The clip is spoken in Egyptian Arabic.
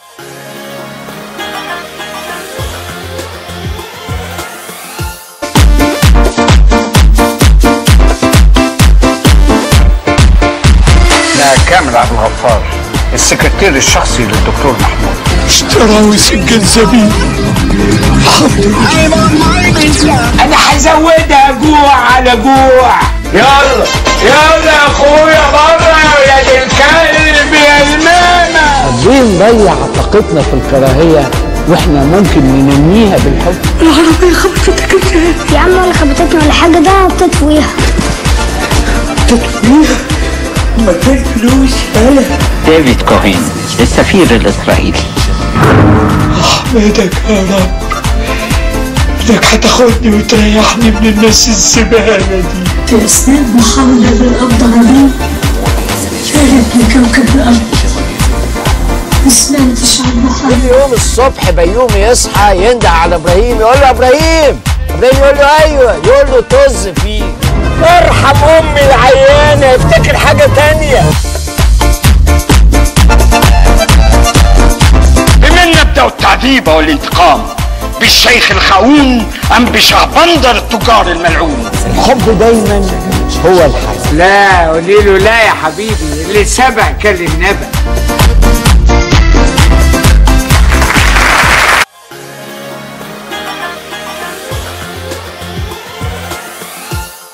أنا كامل عبد الغفار السكرتير الشخصي للدكتور محمود اشترى وسجل زبيب انا هزودها جوع على جوع يلا يلا يا اخويا بره يا ولاد الكلب يا الماما ليه نضيع طاقتنا في الكراهية واحنا ممكن ننميها بالحب العربية خبطتك ازاي؟ يا عم ولا خبطتني ولا حاجة ده تطويها تطوير ما كان فلوس انا ديفيد كوهين السفير الإسرائيلي احمدك يا رب انك هتاخدني وتريحني من الناس الزبالة دي في أثناء محاولة للقبض عليه شاركني كوكب الأرض ما سمعتش عنه حاجة كل يوم الصبح بيوم يصحى ينده على ابراهيم يقول له ابراهيم ابراهيم يقول له ايوه يقول له طز فيه ارحم امي العيانه افتكر حاجه تانية بمن نبدأ التعذيب والانتقام بالشيخ الخاون أم بشعبندر التجار الملعون الحب دايما هو الحل لا قولي له لا يا حبيبي اللي سبق كان النبأ